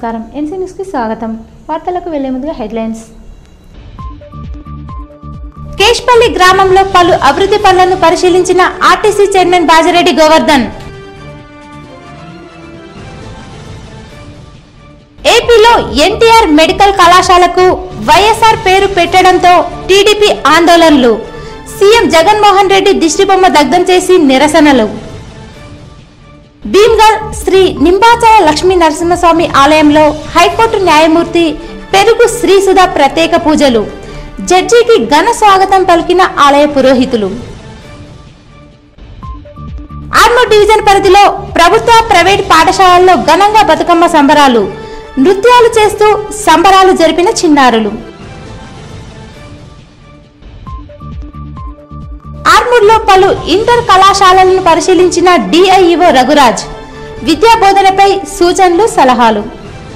నమస్కారం ఎన్సీ న్యూస్కి స్వాగతం వార్తలకు వెళ్లే ముందుగా హెడ్లైన్స్ కేష్పల్లి గ్రామంలో పలు అభివృద్ధి పనులను పరిశీలించిన ఆర్టీసీ చైర్మన్ బాజిరెడ్డి గోవర్ధన్ ఏపీలో ఎన్టీఆర్ మెడికల్ కళాశాలకు వైఎస్ఆర్ పేరు పెట్టడంతో టీడీపీ ఆందోళనలు సీఎం జగన్మోహన్ రెడ్డి దిష్టిబొమ్మ దగ్ధం చేసి నిరసనలు భీమ్గల్ శ్రీ నింబాచల లక్ష్మీ నరసింహస్వామి ఆలయంలో హైకోర్టు న్యాయమూర్తి పెరుగు శ్రీసుధ ప్రత్యేక పూజలు జడ్జికి ఘన స్వాగతం పలికిన ఆలయ పురోహితులు ఆర్మూర్ డివిజన్ పరిధిలో ప్రభుత్వ ప్రైవేట్ పాఠశాలల్లో ఘనంగా బతుకమ్మ సంబరాలు నృత్యాలు చేస్తూ సంబరాలు జరిపిన చిన్నారులు ఆర్మూర్లో పలు ఇంటర్ కళాశాలలను పరిశీలించిన డిఐఈఓ రఘురాజ్ విద్యా బోధనపై సూచనలు సలహాలు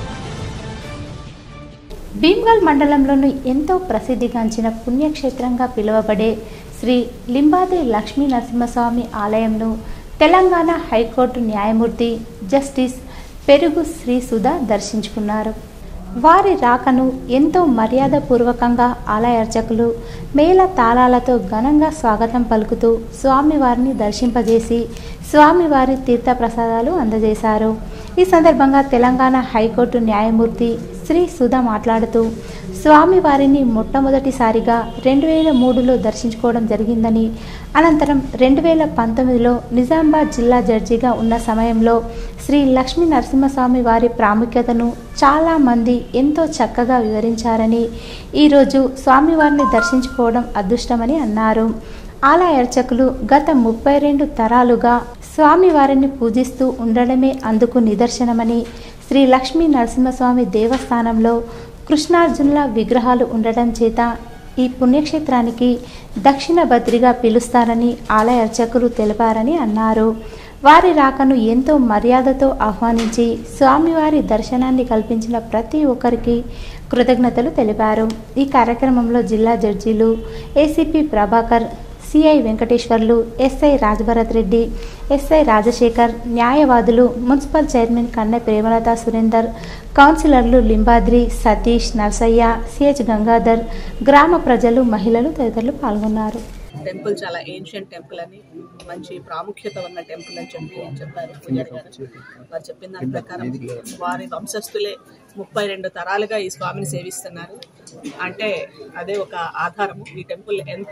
భీమ్గల్ మండలంలోని ఎంతో ప్రసిద్ధిగాంచిన పుణ్యక్షేత్రంగా పిలువబడే శ్రీ లింబాద్రి లక్ష్మీ నరసింహస్వామి ఆలయంను తెలంగాణ హైకోర్టు న్యాయమూర్తి జస్టిస్ పెరుగు శ్రీ సుధా దర్శించుకున్నారు వారి రాకను ఎంతో మర్యాదపూర్వకంగా ఆలయ అర్చకులు మేళ తాళాలతో ఘనంగా స్వాగతం పలుకుతూ స్వామివారిని దర్శింపజేసి స్వామివారి తీర్థప్రసాదాలు అందజేశారు ఈ సందర్భంగా తెలంగాణ హైకోర్టు న్యాయమూర్తి శ్రీ సుధా మాట్లాడుతూ స్వామివారిని మొట్టమొదటిసారిగా రెండు వేల మూడులో దర్శించుకోవడం జరిగిందని అనంతరం రెండు వేల పంతొమ్మిదిలో నిజామాబాద్ జిల్లా జడ్జిగా ఉన్న సమయంలో శ్రీ లక్ష్మీ నరసింహస్వామి వారి ప్రాముఖ్యతను చాలామంది ఎంతో చక్కగా వివరించారని ఈరోజు స్వామివారిని దర్శించుకోవడం అదృష్టమని అన్నారు ఆలయ అర్చకులు గత ముప్పై రెండు తరాలుగా స్వామివారిని పూజిస్తూ ఉండడమే అందుకు నిదర్శనమని శ్రీ లక్ష్మీ నరసింహస్వామి దేవస్థానంలో కృష్ణార్జునుల విగ్రహాలు ఉండటం చేత ఈ పుణ్యక్షేత్రానికి దక్షిణ బద్రిగా పిలుస్తారని ఆలయ అర్చకులు తెలిపారని అన్నారు వారి రాకను ఎంతో మర్యాదతో ఆహ్వానించి స్వామివారి దర్శనాన్ని కల్పించిన ప్రతి ఒక్కరికి కృతజ్ఞతలు తెలిపారు ఈ కార్యక్రమంలో జిల్లా జడ్జీలు ACP Prabhakar CI Venkateswarlu SI Rajabharat Reddy SI Rajasekhar న్యాయవాదులు మున్సిపల్ చైర్మన్ కన్నె ప్రేమలత సురేందర్ కౌన్సిలర్లు లింబాద్రి సతీష్ నర్సయ్య సిహెచ్ గంగాధర్ గ్రామ ప్రజలు మహిళలు తదితరులు పాల్గొన్నారు టెంపుల్ చాలా ఏన్షియంట్ టెంపుల్ అని మంచి ప్రాముఖ్యత ఉన్న టెంపుల్ అని చెప్పి చెప్పారు పూజారి గారు వారు చెప్పిన దాని ప్రకారం వారి వంశస్థులే ముప్పై రెండు తరాలుగా ఈ స్వామిని సేవిస్తున్నారు అంటే అదే ఒక ఆధారము ఈ టెంపుల్ ఎంత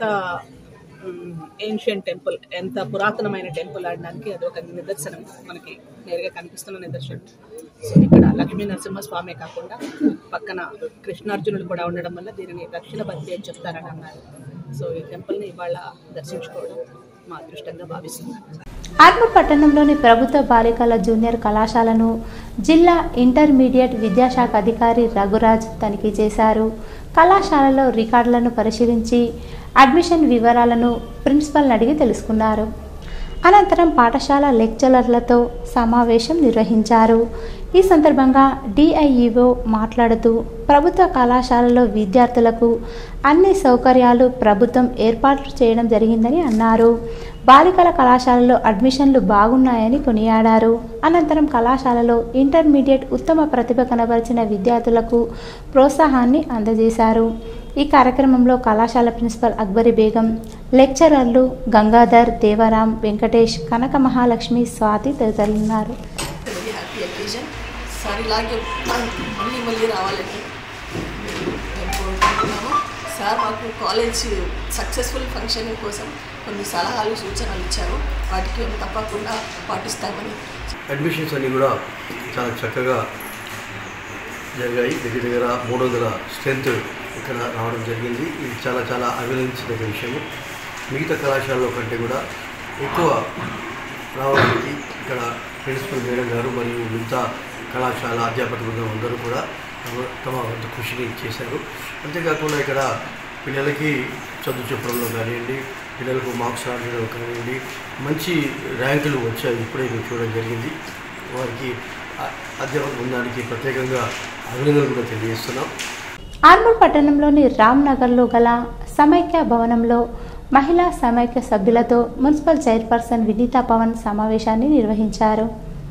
ఏన్షియంట్ టెంపుల్ ఎంత పురాతనమైన టెంపుల్ అనడానికి అది ఒక నిదర్శనం మనకి నేరుగా కనిపిస్తున్న నిదర్శనం సో ఇక్కడ లక్ష్మీ నరసింహ స్వామి కాకుండా పక్కన కృష్ణార్జునుడు కూడా ఉండడం వల్ల దీనిని దక్షిణ భక్తి అని చెప్తారని అన్నారు సో ఈ టెంపుల్ని ఇవాళ దర్శించుకోవడం మా అదృష్టంగా భావిస్తున్నాను ఆర్మూర్ పట్టణంలోని ప్రభుత్వ బాలికల జూనియర్ కళాశాలను జిల్లా ఇంటర్మీడియట్ విద్యాశాఖ అధికారి రఘురాజ్ తనిఖీ చేశారు కళాశాలలో రికార్డులను పరిశీలించి అడ్మిషన్ వివరాలను ప్రిన్సిపల్ని అడిగి తెలుసుకున్నారు అనంతరం పాఠశాల లెక్చరర్లతో సమావేశం నిర్వహించారు ఈ సందర్భంగా డిఐఈఓ మాట్లాడుతూ ప్రభుత్వ కళాశాలలో విద్యార్థులకు అన్ని సౌకర్యాలు ప్రభుత్వం ఏర్పాట్లు చేయడం జరిగిందని అన్నారు బాలికల కళాశాలలో అడ్మిషన్లు బాగున్నాయని కొనియాడారు అనంతరం కళాశాలలో ఇంటర్మీడియట్ ఉత్తమ ప్రతిభ కనబరిచిన విద్యార్థులకు ప్రోత్సాహాన్ని అందజేశారు ఈ కార్యక్రమంలో కళాశాల ప్రిన్సిపల్ అక్బరి బేగం లెక్చరర్లు గంగాధర్ దేవరాం వెంకటేష్ కనక మహాలక్ష్మి స్వాతి తదితరులున్నారు వెరీ హ్యాపీ అకేజన్ సార్ ఇలాగే మళ్ళీ మళ్ళీ రావాలని మేము కోరుకుంటున్నాము సార్ మాకు కాలేజ్ సక్సెస్ఫుల్ ఫంక్షనింగ్ కోసం కొన్ని సలహాలు సూచనలు ఇచ్చారు వాటికి మేము తప్పకుండా పాటిస్తామని అడ్మిషన్స్ అన్నీ కూడా చాలా చక్కగా జరిగాయి దగ్గర దగ్గర మూడు వందల స్ట్రెంత్ ఇక్కడ రావడం జరిగింది ఇది చాలా చాలా అభినందించదగ్గ విషయము మిగతా కళాశాలలో కంటే కూడా ఎక్కువ రావడానికి ఇక్కడ ప్రిన్సిపల్ మేడం గారు మరియు మిగతా కళాశాల అధ్యాపక బృందం అందరూ కూడా తమ- తమ వంతు కృషిని చేశారు అంతేకాకుండా ఇక్కడ పిల్లలకి చదువు చెప్పడంలో కానివ్వండి పిల్లలకు మార్క్స్ రావడం కానివ్వండి మంచి ర్యాంకులు వచ్చాయి ఇప్పుడే మేము చూడడం జరిగింది వారికి అ- అధ్యాపక బృందానికి ప్రత్యేకంగా అభినందనలు కూడా తెలియజేస్తున్నాం ఆర్మూర్ పట్టణంలోని రామ్ నగర్లో గల సమైక్య భవనంలో మహిళా సమైక్య సభ్యులతో మున్సిపల్ చైర్పర్సన్ వినీతా పవన్ సమావేశాన్ని నిర్వహించారు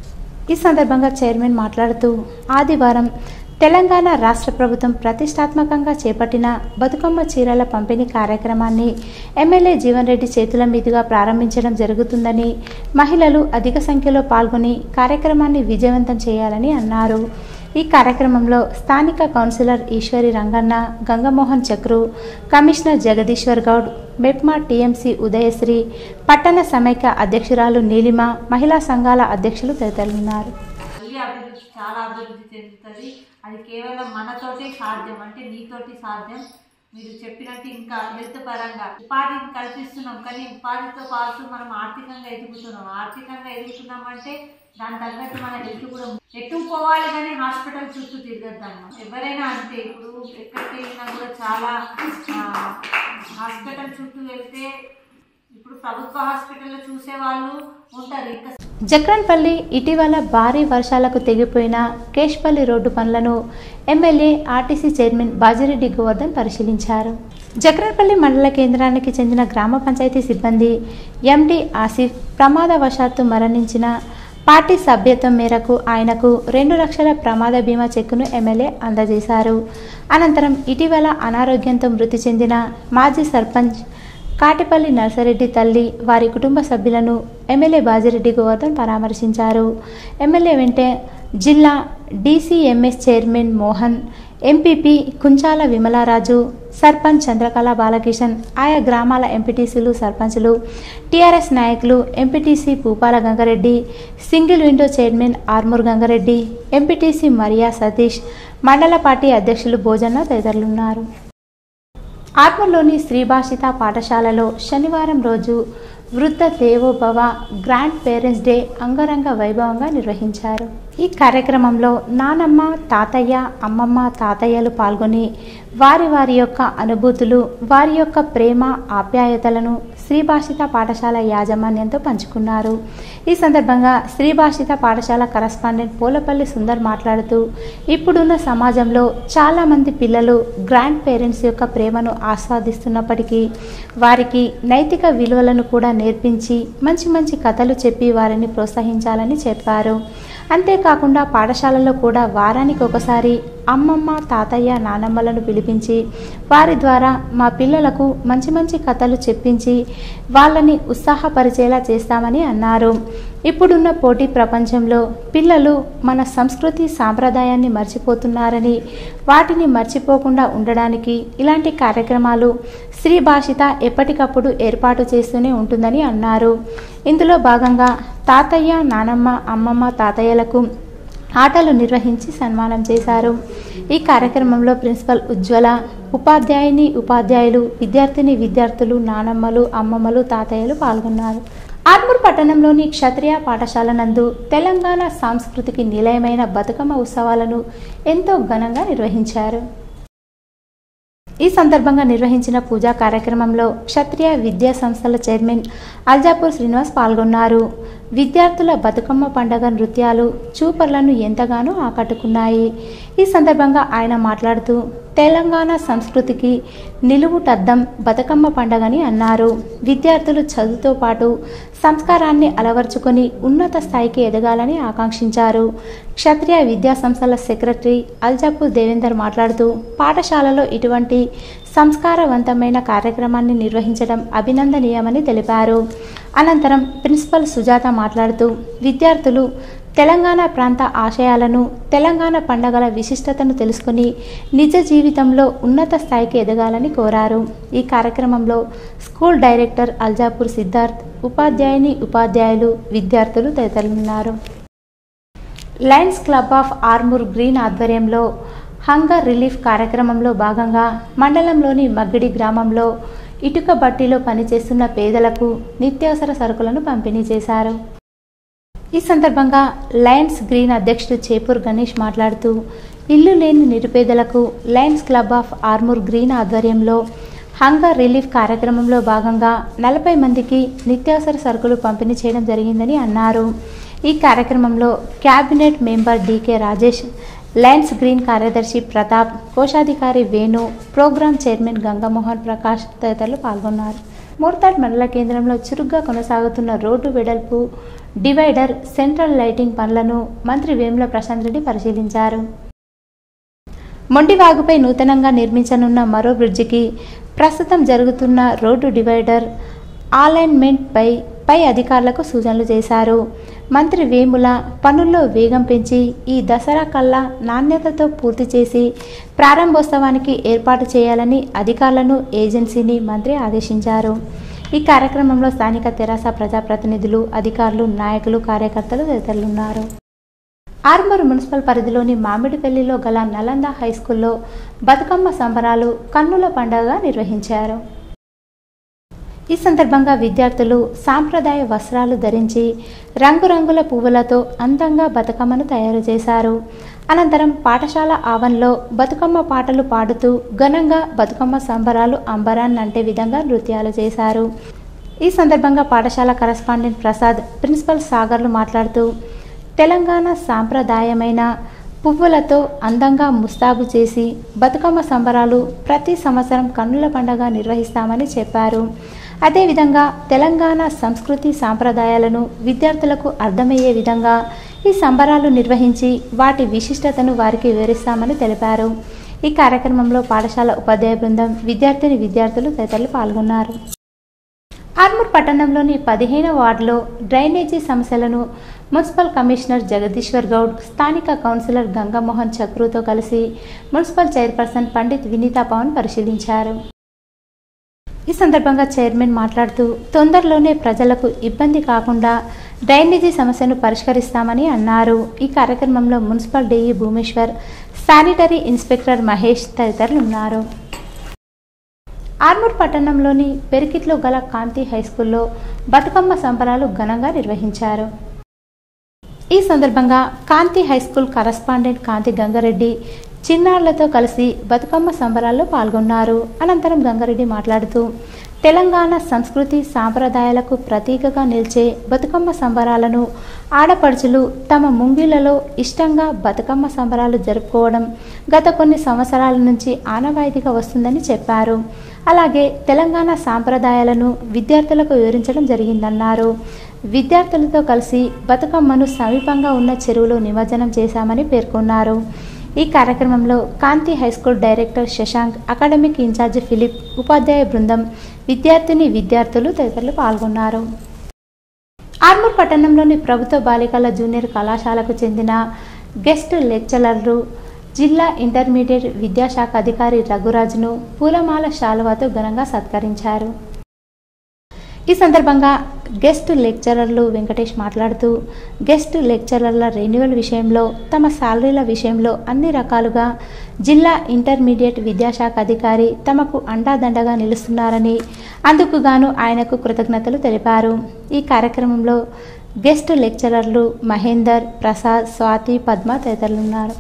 ఈ సందర్భంగా చైర్మన్ మాట్లాడుతూ ఆదివారం తెలంగాణ రాష్ట్ర ప్రభుత్వం ప్రతిష్టాత్మకంగా చేపట్టిన బతుకమ్మ చీరల పంపిణీ కార్యక్రమాన్ని ఎమ్మెల్యే జీవన్ రెడ్డి చేతుల మీదుగా ప్రారంభించడం జరుగుతుందని మహిళలు అధిక సంఖ్యలో పాల్గొని కార్యక్రమాన్ని విజయవంతం చేయాలని అన్నారు ఈ కార్యక్రమంలో స్థానిక councillor Eshwari Ranganna Gangamohan Chakru commissioner Jagadishwar Goud MEPMA TMC Udayasri పట్టణ సమైక్య అధ్యక్షురాలు నీలిమ మహిళా సంఘాల అధ్యక్షులు తదితరులున్నారు మళ్ళీ అభివృద్ధి చాలా అభివృద్ధి చెందుతుంది అది కేవలం మనతోటే సాధ్యం అంటే నీతోటి సాధ్యం మీరు చెప్పినట్టు ఇంకా హెల్త్ పరంగా ఉపాధిని కల్పిస్తున్నాం కానీ ఉపాధితో పాటు మనం ఆర్థికంగా ఎదుగుతున్నాం ఆర్థికంగా ఎదుగుతున్నాం అంటే దాని తగ్గట్టు మన హెల్త్ కూడా ఎటు పోవాలి కానీ హాస్పిటల్ చుట్టూ తిరగద్దమ్మా ఎవరైనా అంతే ఇప్పుడు ఎక్కడికి వెళ్ళినా కూడా చాలా ఆ, హాస్పిటల్ చుట్టూ వెళ్తే ఇప్పుడు ప్రభుత్వ హాస్పిటల్లో చూసే వాళ్ళు ఉంటారు ఇంకా జక్రన్పల్లి ఇటీవల భారీ వర్షాలకు తెగిపోయిన కేష్పల్లి రోడ్డు పనులను MLA RTC chairman Bajireddy Govardhan పరిశీలించారు జక్రన్పల్లి మండల కేంద్రానికి చెందిన గ్రామ పంచాయతీ సిబ్బంది ఎండి ఆసిఫ్ ప్రమాదవశాత్తు మరణించిన పార్టీ సభ్యత్వం మేరకు ఆయనకు రెండు లక్షల ప్రమాద బీమా చెక్కును ఎమ్మెల్యే అందజేశారు అనంతరం ఇటీవల అనారోగ్యంతో మృతి చెందిన మాజీ సర్పంచ్ కాటిపల్లి నర్సరెడ్డి తల్లి వారి కుటుంబ సభ్యులను ఎమ్మెల్యే బాజిరెడ్డి గోవర్ధన్ పరామర్శించారు ఎమ్మెల్యే వెంటే జిల్లా DCMS chairman Mohan MPP Kunchala Vimalaraju sarpanch Chandrakala Balakishan ఆయా గ్రామాల ఎంపీటీసీలు సర్పంచులు టీఆర్ఎస్ నాయకులు MPTC Pupala Gangareddy single window chairman Armoor Gangareddy MPTC మరియా సతీష్ మండల పార్టీ అధ్యక్షులు భోజన్న తదితరులున్నారు ఆత్మలోని శ్రీభాషిత పాఠశాలలో శనివారం రోజు వృద్ధ దేవోభవ గ్రాండ్ పేరెంట్స్ డే అంగరంగ వైభవంగా నిర్వహించారు ఈ కార్యక్రమంలో నానమ్మ తాతయ్య అమ్మమ్మ తాతయ్యలు పాల్గొని వారి వారి యొక్క అనుభూతులు వారి యొక్క ప్రేమ ఆప్యాయతలను శ్రీభాషిత పాఠశాల యాజమాన్యంతో పంచుకున్నారు ఈ సందర్భంగా శ్రీభాషిత పాఠశాల కరస్పాండెంట్ పోలపల్లి సుందర్ మాట్లాడుతూ ఇప్పుడున్న సమాజంలో చాలామంది పిల్లలు గ్రాండ్ పేరెంట్స్ యొక్క ప్రేమను ఆస్వాదిస్తున్నప్పటికీ వారికి నైతిక విలువలను కూడా నేర్పించి మంచి మంచి కథలు చెప్పి వారిని ప్రోత్సహించాలని చెప్పారు అంతేకాకుండా పాఠశాలలో కూడా వారానికి ఒకసారి అమ్మమ్మ తాతయ్య నానమ్మలను పిలిపించి వారి ద్వారా మా పిల్లలకు మంచి మంచి కథలు చెప్పించి వాళ్ళని ఉత్సాహపరిచేలా చేస్తామని అన్నారు ఇప్పుడున్న పోటీ ప్రపంచంలో పిల్లలు మన సంస్కృతి సాంప్రదాయాన్ని మర్చిపోతున్నారని వాటిని మర్చిపోకుండా ఉండడానికి ఇలాంటి కార్యక్రమాలు స్త్రీ భాషిత ఎప్పటికప్పుడు ఏర్పాటు చేస్తూనే ఉంటుందని అన్నారు ఇందులో భాగంగా తాతయ్య నానమ్మ అమ్మమ్మ తాతయ్యలకు ఆటలు నిర్వహించి సన్మానం చేశారు ఈ కార్యక్రమంలో ప్రిన్సిపల్ ఉజ్వల ఉపాధ్యాయుని ఉపాధ్యాయులు విద్యార్థిని విద్యార్థులు నానమ్మలు అమ్మమ్మలు తాతయ్యలు పాల్గొన్నారు ఆర్మూర్ పట్టణంలోని క్షత్రియ పాఠశాల నందు తెలంగాణ సాంస్కృతికి నిలయమైన బతుకమ్మ ఉత్సవాలను ఎంతో ఘనంగా నిర్వహించారు ఈ సందర్భంగా నిర్వహించిన పూజా కార్యక్రమంలో క్షత్రియ విద్యా సంస్థల చైర్మన్ అల్జాపూర్ శ్రీనివాస్ పాల్గొన్నారు విద్యార్థుల బతుకమ్మ పండగ నృత్యాలు చూపర్లను ఎంతగానో ఆకట్టుకున్నాయి ఈ సందర్భంగా ఆయన మాట్లాడుతూ తెలంగాణ సంస్కృతికి నిలువుటద్దం బతుకమ్మ పండగని అన్నారు విద్యార్థులు చదువుతో పాటు సంస్కారాన్ని అలవర్చుకొని ఉన్నత స్థాయికి ఎదగాలని ఆకాంక్షించారు క్షత్రియ విద్యా సంస్థల సెక్రటరీ అల్జాపూర్ దేవేందర్ మాట్లాడుతూ పాఠశాలలో ఇటువంటి సంస్కారవంతమైన కార్యక్రమాన్ని నిర్వహించడం అభినందనీయమని తెలిపారు అనంతరం ప్రిన్సిపల్ సుజాత మాట్లాడుతూ విద్యార్థులు తెలంగాణ ప్రాంత ఆశయాలను తెలంగాణ పండగల విశిష్టతను తెలుసుకుని నిజ జీవితంలో ఉన్నత స్థాయికి ఎదగాలని కోరారు ఈ కార్యక్రమంలో స్కూల్ డైరెక్టర్ అల్జాపూర్ సిద్ధార్థ్ ఉపాధ్యాయుని ఉపాధ్యాయులు విద్యార్థులు తదితరులున్నారు lions club of Armoor green ఆధ్వర్యంలో హంగర్ రిలీఫ్ కార్యక్రమంలో భాగంగా మండలంలోని మగ్గిడి గ్రామంలో ఇటుక బట్టీలో పనిచేస్తున్న పేదలకు నిత్యావసర సరుకులను పంపిణీ చేశారు ఈ సందర్భంగా లయన్స్ గ్రీన్ అధ్యక్షుడు చేపూర్ గణేష్ మాట్లాడుతూ ఇల్లు లేని నిరుపేదలకు lions club of Armoor green ఆధ్వర్యంలో హంగర్ రిలీఫ్ కార్యక్రమంలో భాగంగా నలభై మందికి నిత్యావసర సరుకులు పంపిణీ చేయడం జరిగిందని అన్నారు ఈ కార్యక్రమంలో cabinet member DK Rajesh lions green కార్యదర్శి ప్రతాప్ కోశాధికారి వేణు ప్రోగ్రాం చైర్మన్ గంగామోహన్ ప్రకాష్ తదితరులు పాల్గొన్నారు మోర్తాడ్ మండల కేంద్రంలో చురుగ్గా కొనసాగుతున్న రోడ్డు వెడల్పు డివైడర్ సెంట్రల్ లైటింగ్ పనులను మంత్రి వేముల ప్రశాంత్ రెడ్డి పరిశీలించారు మొండివాగుపై నూతనంగా నిర్మించనున్న మరో బ్రిడ్జికి ప్రస్తుతం జరుగుతున్న రోడ్డు డివైడర్ అలైన్మెంట్పై పై అధికారులకు సూచనలు చేశారు మంత్రి వేముల పనుల్లో వేగం పెంచి ఈ దసరా కల్లా నాణ్యతతో పూర్తి చేసి ప్రారంభోత్సవానికి ఏర్పాటు చేయాలని అధికారులను ఏజెన్సీని మంత్రి ఆదేశించారు ఈ కార్యక్రమంలో స్థానిక తెరాస ప్రజాప్రతినిధులు అధికారులు నాయకులు కార్యకర్తలు తదితరులున్నారు ఆర్మూర్ మున్సిపల్ పరిధిలోని మామిడిపల్లిలో గల నలంద హై స్కూల్లో బతుకమ్మ సంబరాలు కన్నుల పండుగగా నిర్వహించారు ఈ సందర్భంగా విద్యార్థులు సాంప్రదాయ వస్త్రాలు ధరించి రంగురంగుల పువ్వులతో అందంగా బతుకమ్మను తయారు చేశారు అనంతరం పాఠశాల ఆవరణలో బతుకమ్మ పాటలు పాడుతూ ఘనంగా బతుకమ్మ సంబరాలు అంబరాన్నంటే విధంగా నృత్యాలు చేశారు ఈ సందర్భంగా పాఠశాల కరస్పాండెంట్ ప్రసాద్ ప్రిన్సిపల్ సాగర్లు మాట్లాడుతూ తెలంగాణ సాంప్రదాయమైన పువ్వులతో అందంగా ముస్తాబు చేసి బతుకమ్మ సంబరాలు ప్రతి సంవత్సరం కన్నుల పండగ నిర్వహిస్తామని చెప్పారు అదేవిధంగా తెలంగాణ సంస్కృతి సాంప్రదాయాలను విద్యార్థులకు అర్థమయ్యే విధంగా ఈ సంబరాలు నిర్వహించి వాటి విశిష్టతను వారికి వివరిస్తామని తెలిపారు ఈ కార్యక్రమంలో పాఠశాల ఉపాధ్యాయ బృందం విద్యార్థిని విద్యార్థులు తదితరులు పాల్గొన్నారు ఆర్మూర్ పట్టణంలోని పదిహేను వార్డులో డ్రైనేజీ సమస్యలను మున్సిపల్ కమిషనర్ జగదీశ్వర్ గౌడ్ స్థానిక కౌన్సిలర్ గంగామోహన్ చక్రుతో కలిసి మున్సిపల్ చైర్పర్సన్ పండిత్ వినీతా పవన్ పరిశీలించారు ఈ సందర్భంగా చైర్మన్ మాట్లాడుతూ తొందరలోనే ప్రజలకు ఇబ్బంది కాకుండా డ్రైనేజీ సమస్యను పరిష్కరిస్తామని అన్నారు ఈ కార్యక్రమంలో municipal DE Bhumeshwar sanitary inspector Mahesh తదితరులు ఉన్నారు ఆర్మూర్ పట్టణంలోని పెరికిట్లో గల కాంతి హైస్కూల్లో బతుకమ్మ సంబరాలు ఘనంగా నిర్వహించారు ఈ సందర్భంగా కాంతి హైస్కూల్ కరస్పాండెంట్ కాంతి గంగారెడ్డి చిన్నారులతో కలిసి బతుకమ్మ సంబరాల్లో పాల్గొన్నారు అనంతరం గంగారెడ్డి మాట్లాడుతూ తెలంగాణ సంస్కృతి సాంప్రదాయాలకు ప్రతీకగా నిలిచే బతుకమ్మ సంబరాలను ఆడపడుచులు తమ ముంగిళ్లలో ఇష్టంగా బతుకమ్మ సంబరాలు జరుపుకోవడం గత కొన్ని సంవత్సరాల నుంచి ఆనవాయితీగా వస్తుందని చెప్పారు అలాగే తెలంగాణ సాంప్రదాయాలను విద్యార్థులకు వివరించడం జరిగిందన్నారు విద్యార్థులతో కలిసి బతుకమ్మను సమీపంగా ఉన్న చెరువులో నిమజ్జనం చేశామని పేర్కొన్నారు ఈ కార్యక్రమంలో Kanthi high school director Shashank academic in charge Philip ఉపాధ్యాయ బృందం విద్యార్థిని విద్యార్థులు తదితరులు పాల్గొన్నారు ఆర్మూర్ పట్టణంలోని ప్రభుత్వ బాలికల జూనియర్ కళాశాలకు చెందిన గెస్ట్ లెక్చరర్లు జిల్లా ఇంటర్మీడియట్ విద్యాశాఖ అధికారి రఘురాజ్ను పూలమాల శాలువాతో ఘనంగా సత్కరించారు ఈ సందర్భంగా గెస్ట్ లెక్చరర్లు వెంకటేష్ మాట్లాడుతూ గెస్ట్ లెక్చరర్ల రెన్యువల్ విషయంలో తమ శాలరీల విషయంలో అన్ని రకాలుగా జిల్లా ఇంటర్మీడియట్ విద్యాశాఖ అధికారి తమకు అండాదండగా నిలుస్తున్నారని అందుకు గాను ఆయనకు కృతజ్ఞతలు తెలిపారు ఈ కార్యక్రమంలో గెస్ట్ లెక్చరర్లు మహేందర్ ప్రసాద్ స్వాతి పద్మ తదితరులున్నారు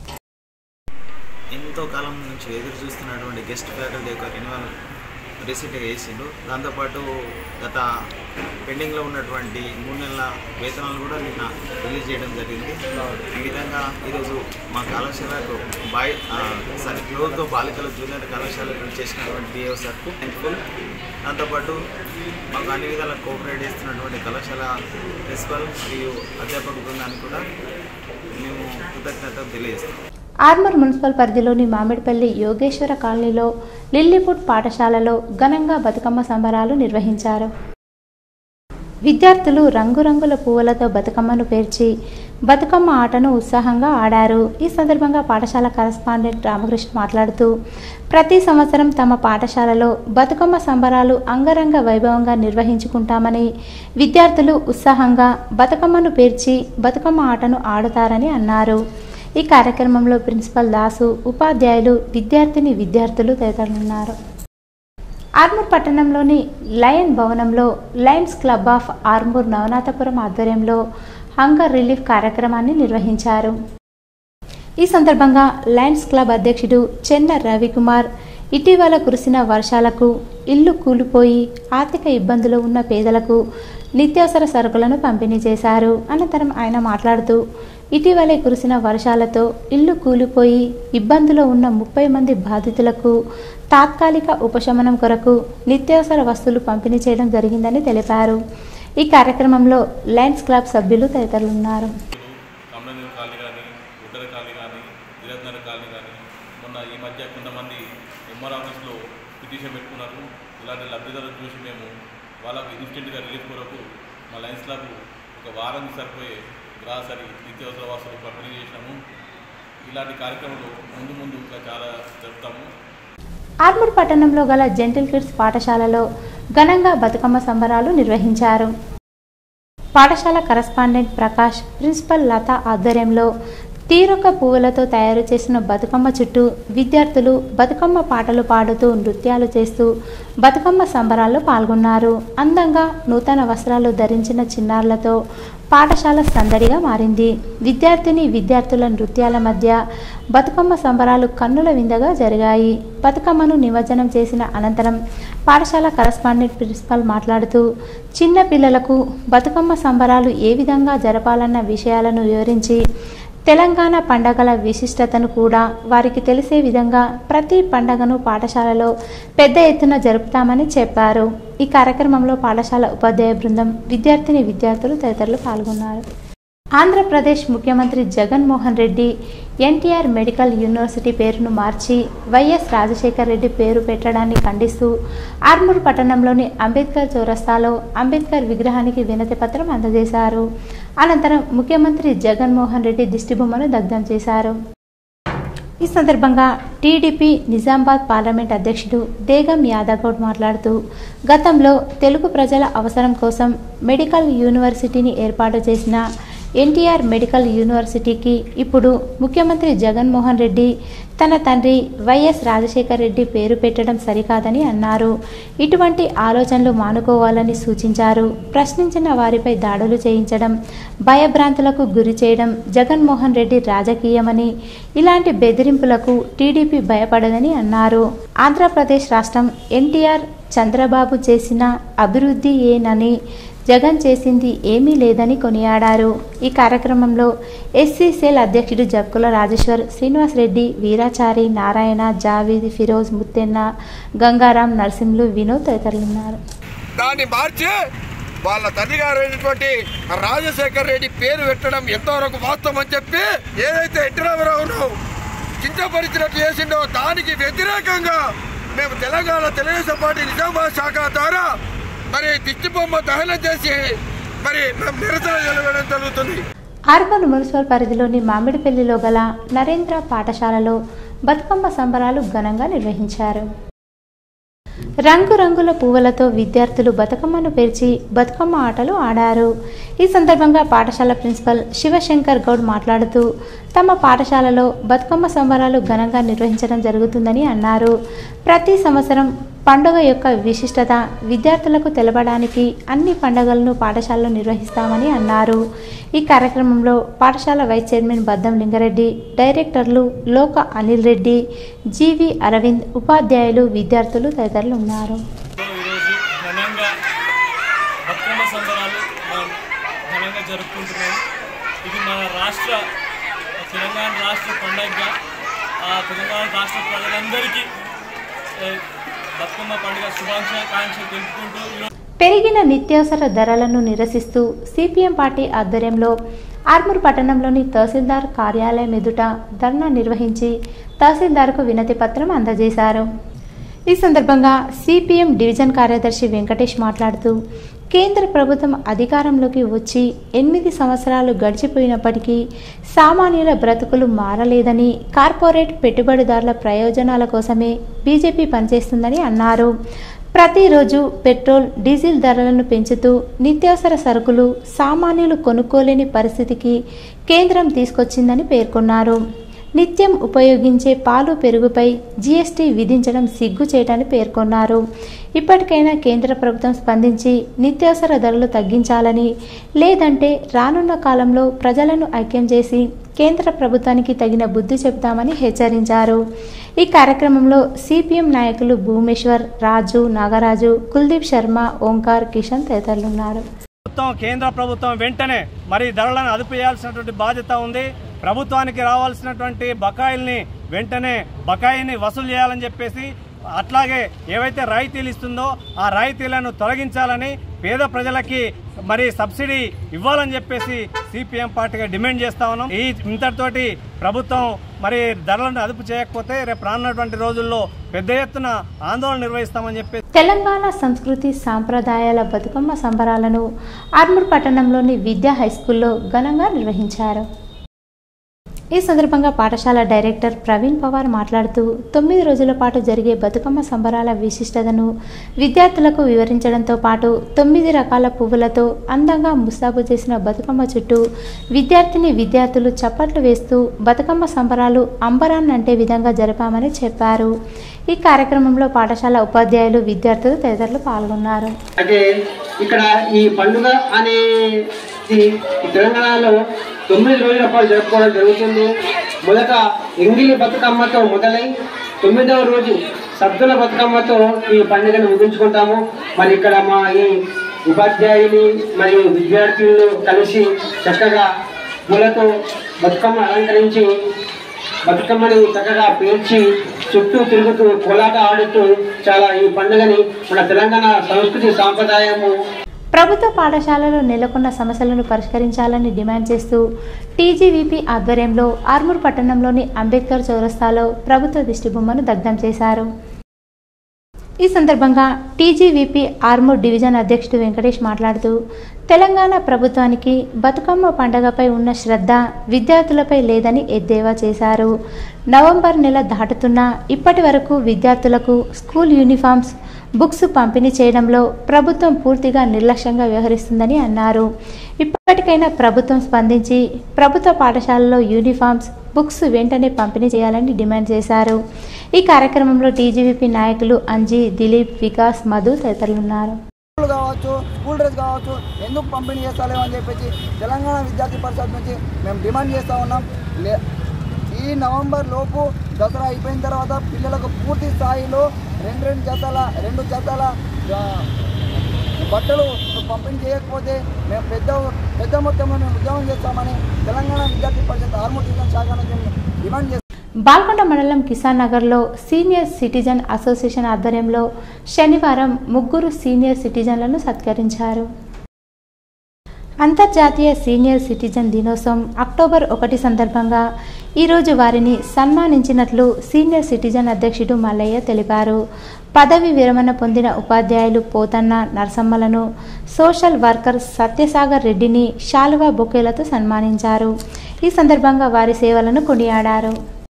ఎంతో కాలం నుంచి ఎదురు చూస్తున్నటువంటి గెస్ట్ ఫ్యాకల్టీ యొక్క రెన్యువల్ రీసెంట్గా వేసిండు దాంతోపాటు గత పెండింగ్లో ఉన్నటువంటి మూడు నెలల వేతనాలు కూడా నిన్న రిలీజ్ చేయడం జరిగింది ఈ విధంగా ఈరోజు మా కళాశాలకు బాయ్ సారీ ప్రభుత్వ బాలికల జూనియర్ కళాశాలకు చేసినటువంటి బిఏఓ సార్కు థ్యాంక్ఫుల్ దాంతోపాటు మాకు అన్ని విధాలా కోఆపరేట్ చేస్తున్నటువంటి కళాశాల ప్రిన్సిపల్ మరియు అధ్యాపక బృందానికి కూడా మేము కృతజ్ఞత తెలియజేస్తాం ఆర్మూర్ మున్సిపల్ పరిధిలోని మామిడిపల్లి యోగేశ్వర కాలనీలో లిల్లీపుట్ పాఠశాలలో ఘనంగా బతుకమ్మ సంబరాలు నిర్వహించారు విద్యార్థులు రంగురంగుల పువ్వులతో బతుకమ్మను పేర్చి బతుకమ్మ ఆటను ఉత్సాహంగా ఆడారు ఈ సందర్భంగా పాఠశాల కరస్పాండెంట్ రామకృష్ణ మాట్లాడుతూ ప్రతి సంవత్సరం తమ పాఠశాలలో బతుకమ్మ సంబరాలు అంగరంగ వైభవంగా నిర్వహించుకుంటామని విద్యార్థులు ఉత్సాహంగా బతుకమ్మను పేర్చి బతుకమ్మ ఆటను ఆడుతారని అన్నారు ఈ కార్యక్రమంలో ప్రిన్సిపల్ దాసు ఉపాధ్యాయులు విద్యార్థిని విద్యార్థులు తదితరులున్నారు ఆర్మూర్ పట్టణంలోని లయన్ భవనంలో lions club of Armoor Navanathapuram ఆధ్వర్యంలో హంగర్ రిలీఫ్ కార్యక్రమాన్ని నిర్వహించారు ఈ సందర్భంగా లయన్స్ క్లబ్ అధ్యక్షుడు చెన్న రవికుమార్ ఇటీవల కురిసిన వర్షాలకు ఇల్లు కూలిపోయి ఆర్థిక ఇబ్బందులు ఉన్న పేదలకు నిత్యావసర సరుకులను పంపిణీ చేశారు అనంతరం ఆయన మాట్లాడుతూ ఇటీవలే కురిసిన వర్షాలతో ఇల్లు కూలిపోయి ఇబ్బందులో ఉన్న ముప్పై మంది బాధితులకు తాత్కాలిక ఉపశమనం కొరకు నిత్యావసర వస్తువులు పంపిణీ చేయడం జరిగిందని తెలిపారు ఈ కార్యక్రమంలో లయన్స్ క్లబ్ సభ్యులు తదితరులు ఉన్నారు కమలంజన్ కాలనీ కానీ ఉత్తర కాలనీ కానీ విరత్నగర్ కాలనీ కానీ మొన్న ఈ మధ్య కొంతమంది ఎంఆర్ ఆఫీస్లో పిటిషన్ పెట్టుకున్నారు ఇలాంటి లబ్ధిదారులు చూసి మేము వాళ్ళకు ఇన్స్టెంట్గా రిలీఫ్ కొరకు మా లయన్స్ క్లబ్ ఒక వారం సరిపోయే గ్రాసరీ నిత్యావసర వస్తువులు పంపిణీ చేసినాము ఇలాంటి కార్యక్రమాలు ముందు ముందు ఇంకా చాలా జరుపుతాము ఆర్మూర్ పట్టణంలో గల జెంటిల్ కిడ్స్ పాఠశాలలో ఘనంగా బతుకమ్మ సంబరాలు నిర్వహించారు పాఠశాల కరస్పాండెంట్ ప్రకాష్ ప్రిన్సిపల్ లత ఆధ్వర్యంలో తీరొక్క పువ్వులతో తయారు చేసిన బతుకమ్మ చుట్టూ విద్యార్థులు బతుకమ్మ పాటలు పాడుతూ నృత్యాలు చేస్తూ బతుకమ్మ సంబరాల్లో పాల్గొన్నారు అందంగా నూతన వస్త్రాలు ధరించిన చిన్నారులతో పాఠశాల సందడిగా మారింది విద్యార్థిని విద్యార్థుల నృత్యాల మధ్య బతుకమ్మ సంబరాలు కన్నుల విందగా జరిగాయి బతుకమ్మను నిమజ్జనం చేసిన అనంతరం పాఠశాల కరస్పాండెంట్ ప్రిన్సిపల్ మాట్లాడుతూ చిన్న పిల్లలకు బతుకమ్మ సంబరాలు ఏ విధంగా జరపాలన్న విషయాలను వివరించి తెలంగాణ పండగల విశిష్టతను కూడా వారికి తెలిసే విధంగా ప్రతి పండగను పాఠశాలలో పెద్ద ఎత్తున జరుపుతామని చెప్పారు ఈ కార్యక్రమంలో పాఠశాల ఉపాధ్యాయ బృందం విద్యార్థిని విద్యార్థులు తదితరులు పాల్గొన్నారు ఆంధ్రప్రదేశ్ ముఖ్యమంత్రి Jaganmohan Reddy NTR medical university పేరును మార్చి వైఎస్ రాజశేఖర్ రెడ్డి పేరు పెట్టడాన్ని ఖండిస్తూ ఆర్మూర్ పట్టణంలోని అంబేద్కర్ చౌరస్తాలో అంబేద్కర్ విగ్రహానికి వినతి పత్రం అందజేశారు అనంతరం ముఖ్యమంత్రి జగన్మోహన్ రెడ్డి దిష్టిబొమ్మను దగ్ధం చేశారు ఈ సందర్భంగా టీడీపీ నిజామాబాద్ పార్లమెంట్ అధ్యక్షుడు దేగం యాదగౌడ్ మాట్లాడుతూ గతంలో తెలుగు ప్రజల అవసరం కోసం మెడికల్ యూనివర్సిటీని ఏర్పాటు చేసిన ఎన్టీఆర్ మెడికల్ యూనివర్సిటీకి ఇప్పుడు ముఖ్యమంత్రి జగన్మోహన్ రెడ్డి తన తండ్రి వైఎస్ రాజశేఖర్ రెడ్డి పేరు పెట్టడం సరికాదని అన్నారు ఇటువంటి ఆలోచనలు మానుకోవాలని సూచించారు ప్రశ్నించిన వారిపై దాడులు చేయించడం భయభ్రాంతులకు గురి చేయడం జగన్మోహన్ రెడ్డి రాజకీయమని ఇలాంటి బెదిరింపులకు టీడీపీ భయపడదని అన్నారు ఆంధ్రప్రదేశ్ రాష్ట్రం ఎన్టీఆర్ చంద్రబాబు చేసిన అభివృద్ధి ఏనని జగన్ చేసింది ఏమీ లేదని కొనియాడారు ఈ కార్యక్రమంలో ఎస్సీ సెల్ అధ్యక్షుడు జక్కుల రాజేశ్వర్ శ్రీనివాస్ రెడ్డి వీరాచారి నారాయణ జావీద్ ఫిరోజ్ ముత్తెన్న గంగారాం నరసింహులు వినోద్ తదితరులు ఉన్నారు దాన్ని మార్చి వాళ్ళ తండ్రి గారు అయినటువంటి రాజశేఖర్ రెడ్డి పేరు పెట్టడం ఎంతవరకు వాస్తవం అని చెప్పి ఏదైతే ఎన్టీ రామారావును కించపరిచినట్టు చేసిండో దానికి వ్యతిరేకంగా మేము తెలంగాణ తెలుగుదేశం పార్టీ నిజామాబాద్ శాఖ ద్వారా మరి దిష్టి బొమ్మ దహనం చేసి మరి మేము నిరసన నిలవడం జరుగుతుంది అర్బన్ మున్సిపల్ పరిధిలోని మామిడిపల్లిలో గల నరేంద్ర పాఠశాలలో బతుకమ్మ సంబరాలు ఘనంగా నిర్వహించారు రంగురంగుల పువ్వులతో విద్యార్థులు బతుకమ్మను పేర్చి బతుకమ్మ ఆటలు ఆడారు ఈ సందర్భంగా పాఠశాల ప్రిన్సిపల్ శివశంకర్ గౌడ్ మాట్లాడుతూ తమ పాఠశాలలో బతుకమ్మ సంబరాలు ఘనంగా నిర్వహించడం జరుగుతుందని అన్నారు ప్రతి సంవత్సరం పండుగ యొక్క విశిష్టత విద్యార్థులకు తెలపడానికి అన్ని పండుగలను పాఠశాలలో నిర్వహిస్తామని అన్నారు ఈ కార్యక్రమంలో పాఠశాల వైస్ చైర్మన్ బద్దం లింగారెడ్డి డైరెక్టర్లు లోక అనిల్ రెడ్డి జీవి అరవింద్ ఉపాధ్యాయులు విద్యార్థులు తదితరులు ఉన్నారు ఈరోజు ఘనంగా బతుకమ్మ సంబరాలు మనం ఘనంగా జరుపుకుంటున్నాం ఇది మన రాష్ట్ర తెలంగాణ రాష్ట్ర పండుగగా ఆ తెలంగాణ రాష్ట్ర ప్రజలందరికీ ఏ, బతుకమ్మ పండుగ శుభాకాంక్షలు తెలుపుకుంటూ ఈరోజు పెరిగిన నిత్యావసర ధరలను నిరసిస్తూ సిపిఎం పార్టీ ఆధ్వర్యంలో ఆర్మూర్ పట్టణంలోని తహసీల్దార్ కార్యాలయం ఎదుట ధర్నా నిర్వహించి తహసీల్దార్కు వినతి పత్రం అందజేశారు ఈ సందర్భంగా సిపిఎం డివిజన్ కార్యదర్శి వెంకటేష్ మాట్లాడుతూ కేంద్ర ప్రభుత్వం అధికారంలోకి వచ్చి ఎనిమిది సంవత్సరాలు గడిచిపోయినప్పటికీ సామాన్యుల బ్రతుకులు మారలేదని కార్పొరేట్ పెట్టుబడిదారుల ప్రయోజనాల కోసమే బీజేపీ పనిచేస్తుందని అన్నారు ప్రతిరోజు పెట్రోల్ డీజిల్ ధరలను పెంచుతూ నిత్యావసర సరుకులు సామాన్యులు కొనుక్కోలేని పరిస్థితికి కేంద్రం తీసుకొచ్చిందని పేర్కొన్నారు నిత్యం ఉపయోగించే పాలు పెరుగుపై జీఎస్టీ విధించడం సిగ్గుచేటని పేర్కొన్నారు ఇప్పటికైనా కేంద్ర ప్రభుత్వం స్పందించి నిత్యావసర ధరలు తగ్గించాలని లేదంటే రానున్న కాలంలో ప్రజలను ఐక్యం చేసి కేంద్ర ప్రభుత్వానికి తగిన బుద్ధి చెబుతామని హెచ్చరించారు ఈ కార్యక్రమంలో సిపిఎం నాయకులు భూమేశ్వర్ రాజు నాగరాజు కుల్దీప్ శర్మ ఓంకార్ కిషన్ తదితరులు ఉన్నారు ప్రభుత్వం కేంద్ర ప్రభుత్వం వెంటనే మరి ధరలను అదుపు చేయాల్సినటువంటి బాధ్యత ఉంది ప్రభుత్వానికి రావాల్సినటువంటి బకాయిల్ని వెంటనే బకాయిని వసూలు చేయాలని చెప్పేసి అట్లాగే ఏవైతే రాయితీలు ఇస్తుందో ఆ రాయితీలను తొలగించాలని పేద ప్రజలకి మరి సబ్సిడీ ఇవ్వాలని చెప్పేసి సిపిఎం పార్టీగా డిమాండ్ చేస్తా ఉన్నాం ఈ ఇంతటితోటి ప్రభుత్వం మరి ధరలను అదుపు చేయకపోతే రేపు రానున్నటువంటి రోజుల్లో పెద్ద ఎత్తున ఆందోళన నిర్వహిస్తామని చెప్పి తెలంగాణ సంస్కృతి సాంప్రదాయాల బతుకమ్మ సంబరాలను ఆర్మూర్ పట్టణంలోని విద్యా హైస్కూల్లో ఘనంగా నిర్వహించారు ఈ సందర్భంగా పాఠశాల డైరెక్టర్ ప్రవీణ్ పవార్ మాట్లాడుతూ తొమ్మిది రోజుల పాటు జరిగే బతుకమ్మ సంబరాల విశిష్టతను విద్యార్థులకు వివరించడంతో పాటు తొమ్మిది రకాల పువ్వులతో అందంగా ముస్తాబు చేసిన బతుకమ్మ చుట్టూ విద్యార్థిని విద్యార్థులు చప్పట్లు వేస్తూ బతుకమ్మ సంబరాలు అంబరాన్ని అంటే విధంగా జరిపామని చెప్పారు ఈ కార్యక్రమంలో పాఠశాల ఉపాధ్యాయులు విద్యార్థులు తదితరులు పాల్గొన్నారు అయితే ఇక్కడ ఈ పండుగ అనేది ఈ తెలంగాణలో తొమ్మిది రోజుల పాటు జరుపుకోవడం జరుగుతుంది మొదట ఎంగిలి బతుకమ్మతో మొదలై తొమ్మిదవ రోజు సద్దుల బతుకమ్మతో ఈ పండుగను ముగించుకుంటాము మరి ఇక్కడ మా ఈ ఉపాధ్యాయులు మరియు విద్యార్థులు కలిసి చక్కగా పూలతో బతుకమ్మ అలంకరించి బతుకమ్మని చక్కగా పేర్చి చుట్టూ తిరుగుతూ కోలాట ఆడుతూ చాలా ఈ పండుగని మన తెలంగాణ సంస్కృతి సాంప్రదాయము ప్రభుత్వ పాఠశాలలో నెలకొన్న సమస్యలను పరిష్కరించాలని డిమాండ్ చేస్తూ టీజీవీపీ ఆధ్వర్యంలో ఆర్మూర్ పట్టణంలోని అంబేద్కర్ చౌరస్తాలో ప్రభుత్వ దిష్టిబొమ్మను దగ్ధం చేశారు ఈ సందర్భంగా టీజీవీపీ ఆర్మూర్ డివిజన్ అధ్యక్షుడు వెంకటేష్ మాట్లాడుతూ తెలంగాణ ప్రభుత్వానికి బతుకమ్మ పండగపై ఉన్న శ్రద్ధ విద్యార్థులపై లేదని ఎద్దేవా చేశారు నవంబర్ నెల దాటుతున్నా ఇప్పటి వరకు విద్యార్థులకు స్కూల్ యూనిఫామ్స్ బుక్స్ పంపిణీ చేయడంలో ప్రభుత్వం పూర్తిగా నిర్లక్ష్యంగా వ్యవహరిస్తుందని అన్నారు ఇప్పటికైనా ప్రభుత్వం స్పందించి ప్రభుత్వ పాఠశాలలో యూనిఫామ్స్ బుక్స్ వెంటనే పంపిణీ చేయాలని డిమాండ్ చేశారు ఈ కార్యక్రమంలో టీజీవీపీ నాయకులు అంజీ దిలీప్ వికాస్ మధు తదితరులు ఉన్నారు స్కూల్ కావచ్చు స్కూల్ డ్రెస్ కావచ్చు ఎందుకు పంపిణీ చేస్తలేమో అని చెప్పేసి తెలంగాణ విద్యార్థి పరిషత్ నుంచి మేము డిమాండ్ చేస్తూ ఉన్నాం లే ఈ నవంబర్ లోపు దసరా అయిపోయిన తర్వాత పిల్లలకు పూర్తి స్థాయిలో రెండు రెండు జతల రెండు జతల ఆ, బట్టలు పంపిణీ చేయకపోతే మేము పెద్ద పెద్ద మొత్తంలో మేము ఉద్యమం చేస్తామని తెలంగాణ విద్యార్థి పరిషత్ ఆర్మూర్ డివిజన్ శాఖ నుంచి డిమాండ్ చేస్తాం బాల్కొండ మండలం కిసాన్ నగర్లో సీనియర్ సిటిజన్ అసోసియేషన్ ఆధ్వర్యంలో శనివారం ముగ్గురు సీనియర్ సిటిజన్లను సత్కరించారు అంతర్జాతీయ సీనియర్ సిటిజన్ దినోత్సవం అక్టోబర్ ఒకటి సందర్భంగా ఈరోజు వారిని సన్మానించినట్లు సీనియర్ సిటిజన్ అధ్యక్షుడు మల్లయ్య తెలిపారు పదవి విరమణ పొందిన ఉపాధ్యాయులు పోతన్న నరసమ్మలను సోషల్ వర్కర్ సత్యసాగర్ రెడ్డిని శాలువా బొకేలతో సన్మానించారు ఈ సందర్భంగా వారి సేవలను కొనియాడారు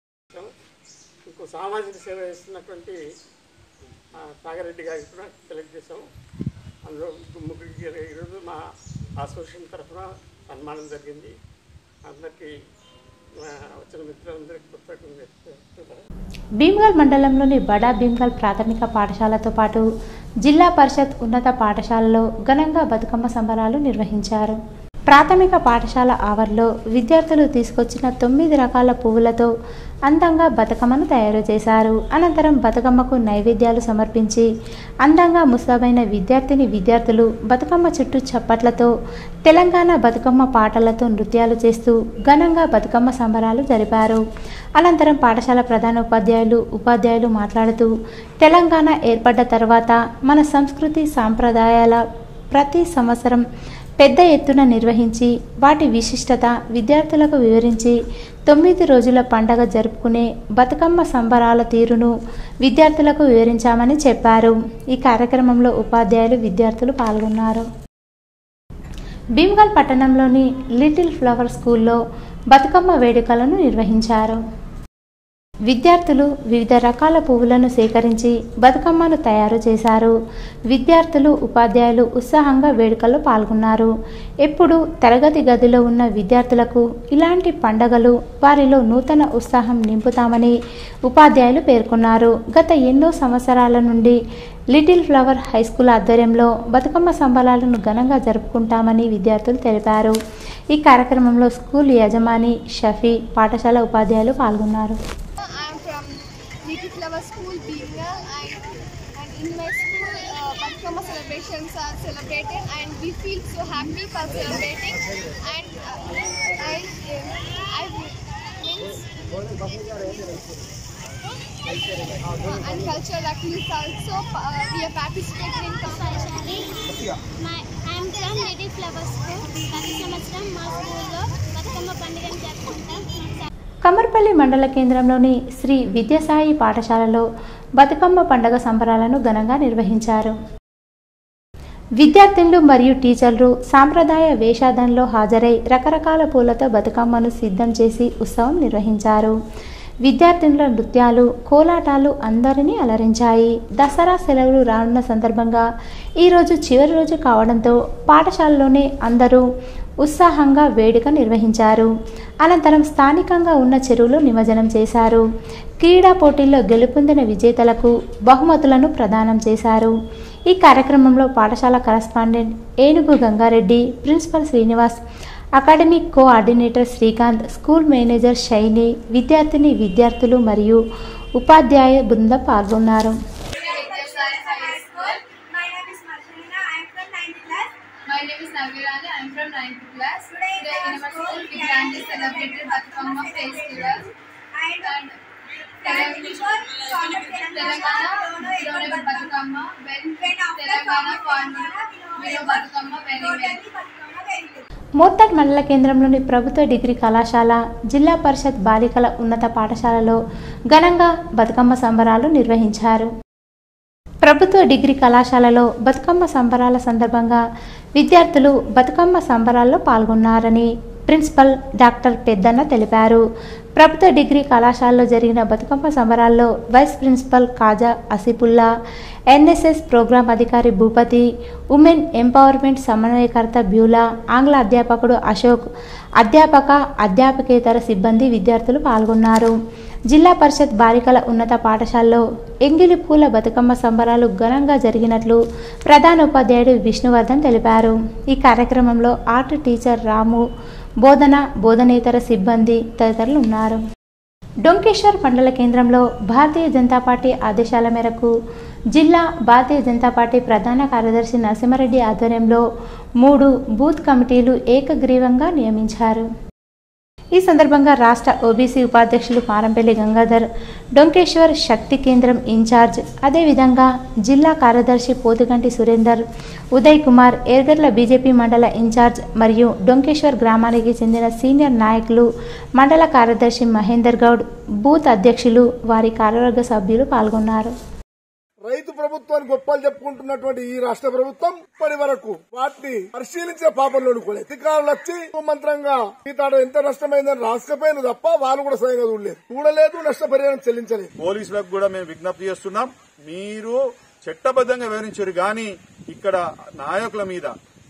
ఇంకో సామాజిక సేవ చేస్తున్నటువంటి ఆ, నాగారెడ్డి గారికి కూడా సెలెక్ట్ చేసాం అందులో ముగ్గురికి ఈరోజు మా అసోసియేషన్ తరఫున సన్మానం జరిగింది అందరికీ మా వచ్చిన మిత్రులందరికీ కృతజ్ఞతలు చెప్తున్నాను. భీమ్గల్ మండలంలోని బడా భీమ్గల్ ప్రాథమిక పాఠశాలతో పాటు జిల్లా పరిషత్ ఉన్నత పాఠశాలలో ఘనంగా బతుకమ్మ సంబరాలు నిర్వహించారు ప్రాథమిక పాఠశాల ఆవరణలో విద్యార్థులు తీసుకొచ్చిన తొమ్మిది రకాల పువ్వులతో అందంగా బతుకమ్మను తయారు చేశారు అనంతరం బతుకమ్మకు నైవేద్యాలు సమర్పించి అందంగా ముస్తాబైన విద్యార్థిని విద్యార్థులు బతుకమ్మ చుట్టూ చప్పట్లతో తెలంగాణ బతుకమ్మ పాటలతో నృత్యాలు చేస్తూ ఘనంగా బతుకమ్మ సంబరాలు జరిపారు అనంతరం పాఠశాల ప్రధాన ఉపాధ్యాయులు ఉపాధ్యాయులు మాట్లాడుతూ తెలంగాణ ఏర్పడ్డ తర్వాత మన సంస్కృతి సాంప్రదాయాల ప్రతి సంవత్సరం పెద్ద ఎత్తున నిర్వహించి వాటి విశిష్టత విద్యార్థులకు వివరించి తొమ్మిది రోజుల పండగ జరుపుకునే బతుకమ్మ సంబరాల తీరును విద్యార్థులకు వివరించామని చెప్పారు ఈ కార్యక్రమంలో ఉపాధ్యాయులు విద్యార్థులు పాల్గొన్నారు భీమ్గల్ పట్టణంలోని లిటిల్ ఫ్లవర్ స్కూల్లో బతుకమ్మ వేడుకలను నిర్వహించారు విద్యార్థులు వివిధ రకాల పువ్వులను సేకరించి బతుకమ్మను తయారు చేశారు విద్యార్థులు ఉపాధ్యాయులు ఉత్సాహంగా వేడుకల్లో పాల్గొన్నారు ఎప్పుడు తరగతి గదిలో ఉన్న విద్యార్థులకు ఇలాంటి పండగలు వారిలో నూతన ఉత్సాహం నింపుతామని ఉపాధ్యాయులు పేర్కొన్నారు గత ఎన్నో సంవత్సరాల నుండి లిటిల్ ఫ్లవర్ హై స్కూల్ ఆధ్వర్యంలో బతుకమ్మ సంబరాలను ఘనంగా జరుపుకుంటామని విద్యార్థులు తెలిపారు ఈ కార్యక్రమంలో స్కూల్ యజమాని షఫీ పాఠశాల ఉపాధ్యాయులు పాల్గొన్నారు I'm from Little Flower School, Bimgal, and, and in my school uh, Batkama celebrations are celebrated and we feel so happy for celebrating and uh, I, uh, I means uh, and cultural activities also uh, we are participating in My, I'm from Native Flower School. ప్రతి సంవత్సరం మా స్కూల్లో బతుకమ్మ పండుగను జరుపుకుంటాం మాకు కమర్పల్లి మండల కేంద్రంలోని శ్రీ విద్యాసాయి పాఠశాలలో బతుకమ్మ పండగ సంబరాలను ఘనంగా నిర్వహించారు విద్యార్థినులు మరియు టీచర్లు సాంప్రదాయ వేషాధనలో హాజరై రకరకాల పూలతో బతుకమ్మను సిద్ధం చేసి ఉత్సవం నిర్వహించారు విద్యార్థినుల నృత్యాలు కోలాటాలు అందరినీ అలరించాయి దసరా సెలవులు రానున్న సందర్భంగా ఈరోజు చివరి రోజు కావడంతో పాఠశాలలోనే అందరూ ఉత్సాహంగా వేడుక నిర్వహించారు అనంతరం స్థానికంగా ఉన్న చెరువులో నిమజ్జనం చేశారు క్రీడా పోటీల్లో గెలుపొందిన విజేతలకు బహుమతులను ప్రదానం చేశారు ఈ కార్యక్రమంలో పాఠశాల correspondent Enugu Gangareddy principal Srinivas academic coordinator Srikanth school manager Shiny విద్యార్థిని విద్యార్థులు మరియు ఉపాధ్యాయ బృందం పాల్గొన్నారు My name is Marcelina. I am from 9th class. My name is Navirani. I am from 9th class. Today in our school we grandly celebrated Batkama festival. And Telangana, Telangana Batkama, when Telangana won Viro Batkama very well. మోత్తడ్ మండల కేంద్రంలోని ప్రభుత్వ degree కళాశాల జిల్లా పరిషత్ బాలికల ఉన్నత పాఠశాలలో ఘనంగా బతుకమ్మ సంబరాలు నిర్వహించారు ప్రభుత్వ డిగ్రీ కళాశాలలో బతుకమ్మ సంబరాల సందర్భంగా విద్యార్థులు బతుకమ్మ సంబరాల్లో పాల్గొన్నారని ప్రిన్సిపల్ డాక్టర్ పెద్దన్న తెలిపారు ప్రభుత్వ డిగ్రీ కళాశాలలో జరిగిన బతుకమ్మ సంబరాల్లో vice principal Khaja Asifulla NSS program అధికారి భూపతి ఉమెన్ ఎంపవర్మెంట్ సమన్వయకర్త బ్యూలా ఆంగ్ల అధ్యాపకుడు అశోక్ అధ్యాపక అధ్యాపకేతర సిబ్బంది విద్యార్థులు పాల్గొన్నారు జిల్లా పరిషత్ బాలికల ఉన్నత పాఠశాలలో ఎంగిలి పూల బతుకమ్మ సంబరాలు ఘనంగా జరిగినట్లు ప్రధానోపాధ్యాయుడు విష్ణువర్ధన్ తెలిపారు ఈ కార్యక్రమంలో ఆర్ట్ టీచర్ రాము బోధన బోధనేతర సిబ్బంది తదితరులు ఉన్నారు డొంకేశ్వర్ మండల కేంద్రంలో భారతీయ జనతా పార్టీ ఆదేశాల మేరకు జిల్లా భారతీయ జనతా పార్టీ ప్రధాన కార్యదర్శి నరసింహారెడ్డి ఆధ్వర్యంలో మూడు బూత్ కమిటీలు ఏకగ్రీవంగా నియమించారు ఈ సందర్భంగా రాష్ట్ర ఓబీసీ ఉపాధ్యక్షులు పారంపల్లి గంగాధర్ డొంకేశ్వర్ శక్తి కేంద్రం ఇన్ఛార్జ్ అదేవిధంగా జిల్లా కార్యదర్శి పోతుగంటి సురేందర్ ఉదయ్ కుమార్ ఏర్గడ్ల బీజేపీ మండల ఇన్ఛార్జ్ మరియు డొంకేశ్వర్ గ్రామానికి చెందిన సీనియర్ నాయకులు మండల కార్యదర్శి మహేందర్ గౌడ్ బూత్ అధ్యక్షులు వారి కార్యవర్గ సభ్యులు పాల్గొన్నారు రైతు ప్రభుత్వాన్ని గొప్పలు చెప్పుకుంటున్నటువంటి ఈ రాష్ట్ర ప్రభుత్వం ఇప్పటి వరకు వాటిని పరిశీలించే పాపంలో కూడా అధికారులు వచ్చి మంత్రంగా ఈ తాడ ఎంత నష్టమైందని రాసుకపోయింది తప్ప వాళ్ళు కూడా స్వయంగా చూడలేదు చూడలేదు నష్టపరిహారం చెల్లించలేదు పోలీసులకు కూడా మేము విజ్ఞప్తి చేస్తున్నాం మీరు చట్టబద్ధంగా వివరించారు కానీ ఇక్కడ నాయకుల మీద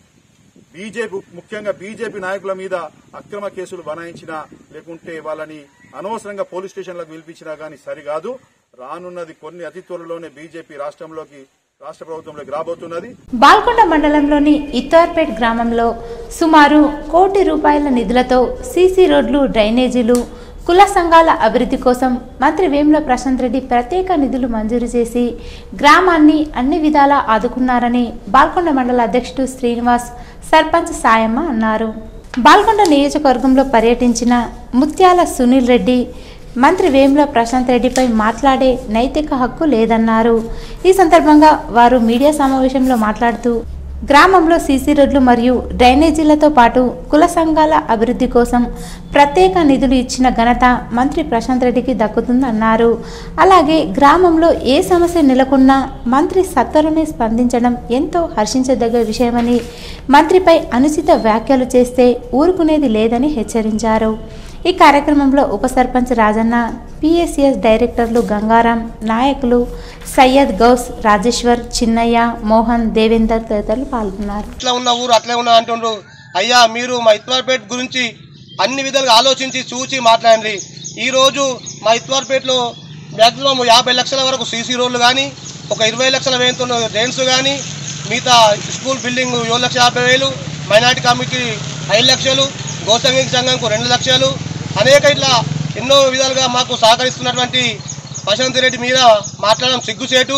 బీజేపీ ముఖ్యంగా బీజేపీ నాయకుల మీద అక్రమ కేసులు బనాయించినా లేకుంటే వాళ్ళని అనవసరంగా పోలీస్ స్టేషన్లకు పిలిపించినా కానీ సరికాదు రానున్నది కొన్ని అతి త్వరలోనే బీజేపీ రాష్ట్రంలోకి రాష్ట్ర ప్రభుత్వంలోకి రాబోతున్నది బాల్కొండ మండలంలోని ఇత్తోర్పేట్ గ్రామంలో సుమారు కోటి రూపాయల నిధులతో సీసీ రోడ్లు డ్రైనేజీలు కుల సంఘాల అభివృద్ధి కోసం మంత్రి వేముల ప్రశాంత్ రెడ్డి ప్రత్యేక నిధులు మంజూరు చేసి గ్రామాన్ని అన్ని విధాలా ఆదుకున్నారని బాల్కొండ మండల అధ్యక్షుడు శ్రీనివాస్ సర్పంచ్ సాయమ్మ అన్నారు బాల్కొండ నియోజకవర్గంలో పర్యటించిన ముత్యాల సునీల్ రెడ్డి మంత్రి వేముల ప్రశాంత్ రెడ్డిపై మాట్లాడే నైతిక హక్కు లేదన్నారు ఈ సందర్భంగా వారు మీడియా సమావేశంలో మాట్లాడుతూ గ్రామంలో సీసీ రోడ్లు మరియు డ్రైనేజీలతో పాటు కుల సంఘాల అభివృద్ధి కోసం ప్రత్యేక నిధులు ఇచ్చిన ఘనత మంత్రి ప్రశాంత్ రెడ్డికి దక్కుతుందన్నారు అలాగే గ్రామంలో ఏ సమస్య నెలకొన్నా మంత్రి సత్వరమే స్పందించడం ఎంతో హర్షించదగ్గ విషయమని మంత్రిపై అనుచిత వ్యాఖ్యలు చేస్తే ఊరుకునేది లేదని హెచ్చరించారు ఈ కార్యక్రమంలో ఉప సర్పంచ్ రాజన్న పిఎస్సిఎస్ డైరెక్టర్లు గంగారాం నాయకులు సయ్యద్ గౌస్ రాజేశ్వర్ చిన్నయ్య మోహన్ దేవేందర్ తదితరులు పాల్గొన్నారు ఇట్లా ఉన్న ఊరు అట్లే ఉన్న అంటుండ్రు అయ్యా మీరు మా ఇత్వార్పేట్ గురించి అన్ని విధాలుగా ఆలోచించి చూసి మాట్లాడండి ఈరోజు మా ఇత్వార్పేటలో మ్యాక్సిమం యాభై లక్షల వరకు సీసీ రోడ్లు కానీ ఒక ఇరవై లక్షల వేయంతో డ్రైన్స్ కానీ మిగతా స్కూల్ బిల్డింగ్ ఏడు లక్షల యాభై వేలు మైనార్టీ కమిటీ ఐదు లక్షలు గోసంఘిక సంఘంకు రెండు లక్షలు అనేక ఇట్లా ఎన్నో విధాలుగా మాకు సహకరిస్తున్నటువంటి ప్రశాంత్ రెడ్డి మీద మాట్లాడడం సిగ్గుచేటు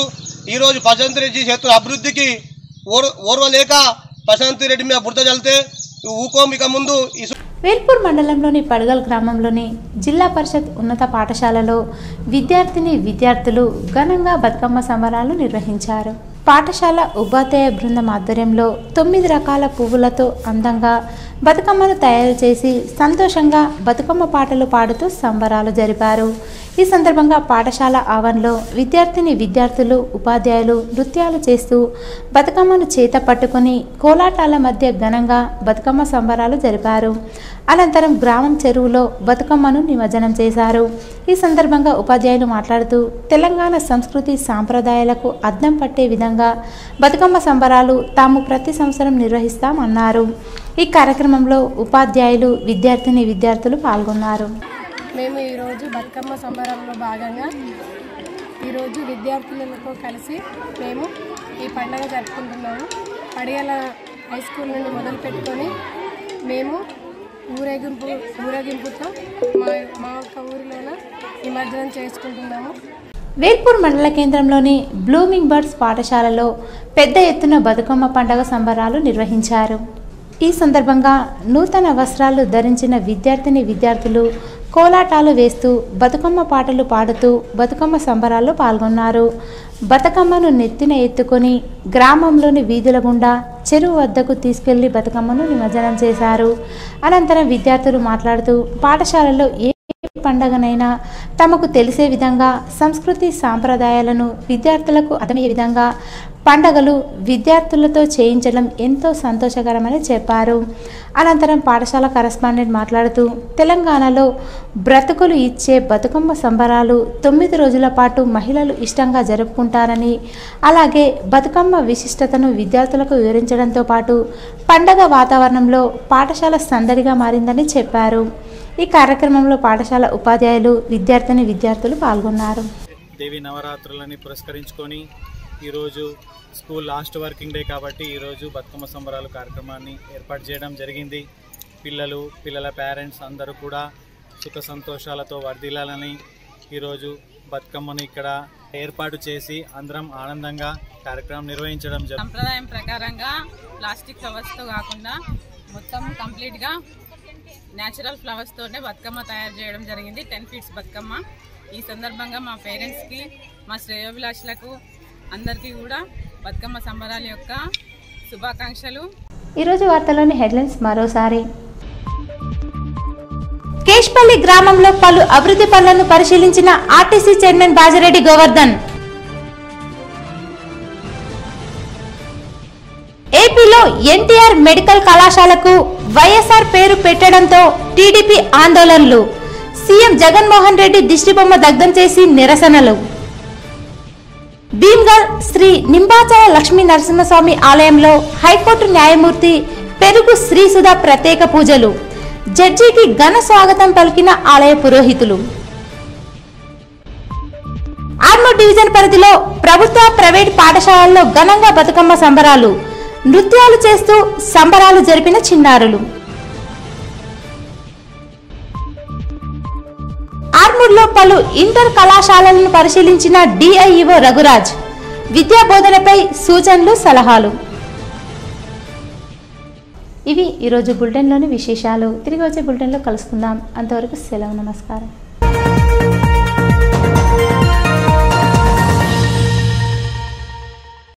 ఈరోజు ప్రశాంత్ రెడ్డి చేస్తున్న అభివృద్ధికి ఓర్ ఓర్వలేక ప్రశాంత్ రెడ్డి మీద బురద చల్లితే ఊకోం ఇక ముందు ఈ వేల్పూర్ మండలంలోని పడగల్ గ్రామంలోని జిల్లా పరిషత్ ఉన్నత పాఠశాలలో విద్యార్థిని విద్యార్థులు ఘనంగా బతుకమ్మ సంబరాలు నిర్వహించారు పాఠశాల ఉపాధ్యాయ బృందం ఆధ్వర్యంలో తొమ్మిది రకాల పువ్వులతో అందంగా బతుకమ్మను తయారు చేసి సంతోషంగా బతుకమ్మ పాటలు పాడుతూ సంబరాలు జరిపారు ఈ సందర్భంగా పాఠశాల ఆవరణలో విద్యార్థిని విద్యార్థులు ఉపాధ్యాయులు నృత్యాలు చేస్తూ బతుకమ్మను చేత పట్టుకొని కోలాటాల మధ్య ఘనంగా బతుకమ్మ సంబరాలు జరిపారు అనంతరం గ్రామం చెరువులో బతుకమ్మను నిమజ్జనం చేశారు ఈ సందర్భంగా ఉపాధ్యాయులు మాట్లాడుతూ తెలంగాణ సంస్కృతి సాంప్రదాయాలకు అద్దం పట్టే విధంగా బతుకమ్మ సంబరాలు తాము ప్రతి సంవత్సరం నిర్వహిస్తామన్నారు ఈ కార్యక్రమంలో ఉపాధ్యాయులు విద్యార్థిని విద్యార్థులు పాల్గొన్నారు మేము ఈరోజు బతుకమ్మ సంబరంలో భాగంగా ఈరోజు విద్యార్థులతో కలిసి మేము ఈ పండుగ జరుపుకుంటున్నాము పడియాల హై స్కూల్ నుండి మొదలు పెట్టుకొని మేము ఊరేగింపు ఊరేగింపుతో మా మా యొక్క ఊరిలోన నిమజ్జనం చేసుకుంటున్నాము వేల్పూర్ మండల కేంద్రంలోని బ్లూమింగ్ బర్డ్స్ పాఠశాలలో పెద్ద ఎత్తున బతుకమ్మ పండుగ సంబరాలు నిర్వహించారు ఈ సందర్భంగా నూతన వస్త్రాలు ధరించిన విద్యార్థిని విద్యార్థులు కోలాటాలు వేస్తూ బతుకమ్మ పాటలు పాడుతూ బతుకమ్మ సంబరాల్లో పాల్గొన్నారు బతుకమ్మను నెత్తిన ఎత్తుకొని గ్రామంలోని వీధుల గుండా చెరువు వద్దకు తీసుకెళ్లి బతుకమ్మను నిమజ్జనం చేశారు అనంతరం విద్యార్థులు మాట్లాడుతూ పాఠశాలలో ఏ పండగనైనా తమకు తెలిసే విధంగా సంస్కృతి సాంప్రదాయాలను విద్యార్థులకు అర్థమయ్యే విధంగా పండగలు విద్యార్థులతో చేయించడం ఎంతో సంతోషకరమని చెప్పారు అనంతరం పాఠశాల కరస్పాండెంట్ మాట్లాడుతూ తెలంగాణలో బ్రతుకులు ఇచ్చే బతుకమ్మ సంబరాలు తొమ్మిది రోజుల పాటు మహిళలు ఇష్టంగా జరుపుకుంటారని అలాగే బతుకమ్మ విశిష్టతను విద్యార్థులకు వివరించడంతో పాటు పండగ వాతావరణంలో పాఠశాల సందడిగా మారిందని చెప్పారు ఈ కార్యక్రమంలో పాఠశాల ఉపాధ్యాయులు విద్యార్థిని విద్యార్థులు పాల్గొన్నారు దేవి నవరాత్రులని పురస్కరించుకొని ఈరోజు స్కూల్ లాస్ట్ వర్కింగ్ డే కాబట్టి ఈరోజు బతుకమ్మ సంబరాలు కార్యక్రమాన్ని ఏర్పాటు చేయడం జరిగింది పిల్లలు పిల్లల పేరెంట్స్ అందరూ కూడా సుఖ సంతోషాలతో వర్ధిల్లాలని ఈరోజు బతుకమ్మను ఇక్కడ ఏర్పాటు చేసి అందరం ఆనందంగా కార్యక్రమం నిర్వహించడం జరుగుతుంది సంప్రదాయం ప్రకారంగా ప్లాస్టిక్ ఫ్లవర్స్తో కాకుండా మొత్తం కంప్లీట్గా న్యాచురల్ ఫ్లవర్స్తోనే బతుకమ్మ తయారు చేయడం జరిగింది టెన్ ఫీట్స్ బతుకమ్మ ఈ సందర్భంగా మా పేరెంట్స్కి మా శ్రేయోభిలాషులకు అందరికీ కూడా బతుకమ్మ సంబరాల యొక్క శుభాకాంక్షలు ఈరోజు వార్తలోని హెడ్లైన్స్ మరోసారి కేష్పల్లి గ్రామంలో పలు అభివృద్ధి పనులను పరిశీలించిన ఆర్టీసీ చైర్మన్ బాజిరెడ్డి గోవర్ధన్ ఏపీలో ఎన్టీఆర్ మెడికల్ కళాశాలకు వైఎస్ఆర్ పేరు పెట్టడంతో టీడీపీ ఆందోళనలు సీఎం జగన్మోహన్ రెడ్డి దిష్టిబొమ్మ దగ్ధం చేసి నిరసనలు భీమ్గల్ శ్రీ నింబాచల లక్ష్మీ నరసింహస్వామి ఆలయంలో హైకోర్టు న్యాయమూర్తి పెరుగు శ్రీసుధ ప్రత్యేక పూజలు జడ్జికి ఘన స్వాగతం పలికిన ఆలయ పురోహితులు ఆర్మూర్ డివిజన్ పరిధిలో ప్రభుత్వ ప్రైవేట్ పాఠశాలల్లో ఘనంగా బతుకమ్మ సంబరాలు నృత్యాలు చేస్తూ సంబరాలు జరిపిన చిన్నారులు ఆర్మూర్లో పలు ఇంటర్ కళాశాలలను పరిశీలించిన డిఐఈఓ రఘురాజ్ విద్యా బోధనపై సూచనలు సలహాలు ఇవి ఈరోజు బులెటిన్లోని విశేషాలు తిరిగి వచ్చే బులెటిన్లో కలుసుకుందాం అంతవరకు సెలవు నమస్కారం